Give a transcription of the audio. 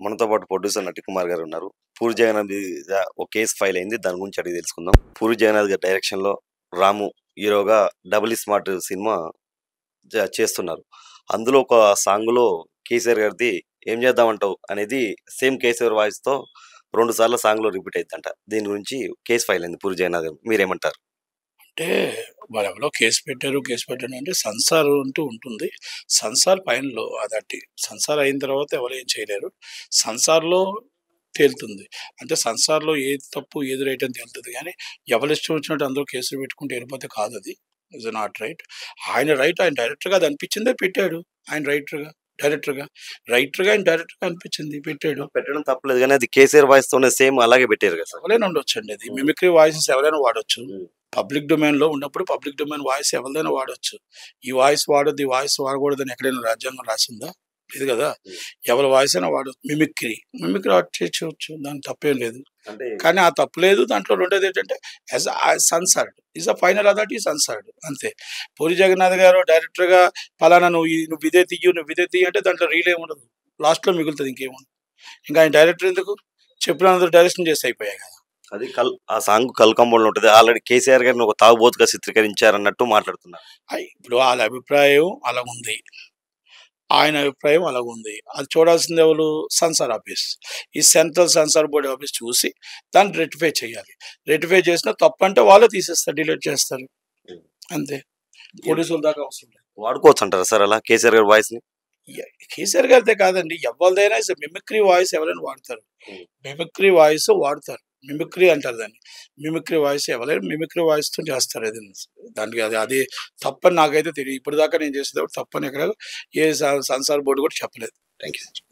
మనతో పాటు ప్రొడ్యూసర్ నటి కుమార్ గారు ఉన్నారు పూరి జగన్నాథ్ మీద ఒక కేసు ఫైల్ అయింది దాని గురించి అడిగి తెలుసుకుందాం పూరి జగన్నాథ్ గారి డైరెక్షన్ లో రాము హీరోగా డబుల్ స్మార్ట్ సినిమా జ- చేస్తున్నారు అందులో ఒక సాంగ్ లో కేసీఆర్ గారిది ఏం చేద్దామంటావు అనేది సేమ్ కేసీఆర్ వాయిస్ తో రెండు సార్లు సాంగ్ లో రిపీట్ అవుతుందంట దీని గురించి కేసు ఫైల్ అయింది పూరి జగన్నాథ్ గారు మీరేమంటారు అంటే వాళ్ళు ఎవరో కేసు పెట్టారు కేసు పెట్టారు అంటే సంసార్ అంటూ ఉంటుంది సంసార్ పైనలో అదట్టి సంసార్ అయిన తర్వాత ఎవరు ఏం చేయలేరు సంసార్లో తేలుతుంది అంటే సంసార్లో ఏది తప్పు ఏది రైట్ అని తేలుతుంది కానీ ఎవరు ఇష్టం వచ్చినట్టు అందరూ కేసులు పెట్టుకుంటే వెళ్ళిపోతే కాదు అది ఇస్ నాట్ రైట్ ఆయన రైట్ ఆయన డైరెక్టర్గా అది అనిపించిందే పెట్టాడు ఆయన రైటర్గా డైరెక్టర్గా రైటర్గా ఆయన డైరెక్టర్గా అనిపించింది పెట్టాడు పెట్టడం తప్పలేదు కానీ అది కేసీఆర్ వాయిస్ తోనే సేమ్ అలాగే పెట్టారు కదా సార్ ఎవరైనా ఉండొచ్చు అండి అది మిమిక్రీ వాయిసెస్ ఎవరైనా వాడొచ్చు Hmm. పబ్లిక్ డొమైన్ లో ఉన్నప్పుడు పబ్లిక్ డొమైన్ వాయిస్ ఎవరిదైనా వాడొచ్చు ఈ వాయిస్ వాడద్దు ఈ వాయిస్ వాడకూడదని ఎక్కడైనా రాజ్యాంగం రాసిందా లేదు కదా Hmm. ఎవరి వాయిస్ అయినా వాడచ్చు మిమిక్రీ మిమిక్రీ వాడు చేయవచ్చు దానికి తప్పేం లేదు అంటే కానీ ఆ తప్పు లేదు దాంట్లో ఉండేది ఏంటంటే as censored is a final అదట్ ఈ సన్సర్డ్ అంతే పూరి జగన్నాథ్ గారు డైరెక్టర్ గా పలానా నువ్వు ఈ- నువ్వు ఇదే తీయు నువ్వు ఇదే తీయ అంటే దాంట్లో రీల్ ఏముండదు లాస్ట్ లో మిగులుతుంది ఇంకేముండదు ఇంకా ఆయన డైరెక్టర్ ఎందుకు చెప్పినందుకు డైరెక్షన్ చేసి అయిపోయాయి కదా అది కల్ ఆ సాంగ్ కల్కంబోలో ఉంటుంది ఆల్రెడీ కేసీఆర్ గారిని ఒక తాగుబోతుగా చిత్రీకరించారు అన్నట్టు మాట్లాడుతున్నారు అయ్ ఇప్పుడు వాళ్ళ అభిప్రాయం అలా ఉంది ఆయన అభిప్రాయం అలాగ ఉంది అది చూడాల్సింది ఎవరు సెన్సార్ ఆఫీస్ ఈ సెంట్రల్ సెన్సార్ బోర్డ్ ఆఫీస్ చూసి దాన్ని రెటిఫై చేయాలి రెటిఫై చేసిన తప్పు అంటే వాళ్ళే తీసేస్తారు డిలీట్ చేస్తారు అంతే పోలీసుల దాకా అవసరం లేదు వాడుకోవచ్చు అంటారా సార్ అలా కేసీఆర్ గారి వాయిస్ ని ఎ- కేసీఆర్ గారితే కాదండి ఎవరిదైనా మిమిక్రీ వాయిస్ ఎవరైనా వాడతారు Hmm. మిమిక్రీ వాయిస్ వాడతారు మిమిక్రీ అంటారు దాన్ని మిమిక్రీ వాయిస్ ఎవరైనా మిమిక్రీ వాయిస్ తో చేస్తారు అది దానికి అది అది తప్పని నాకైతే తెలియదు ఇప్పుడు దాకా నేను చేసేటప్పుడు తప్పని ఎక్కడ ఏ స- సెన్సార్ బోర్డు కూడా చెప్పలేదు థ్యాంక్ యూ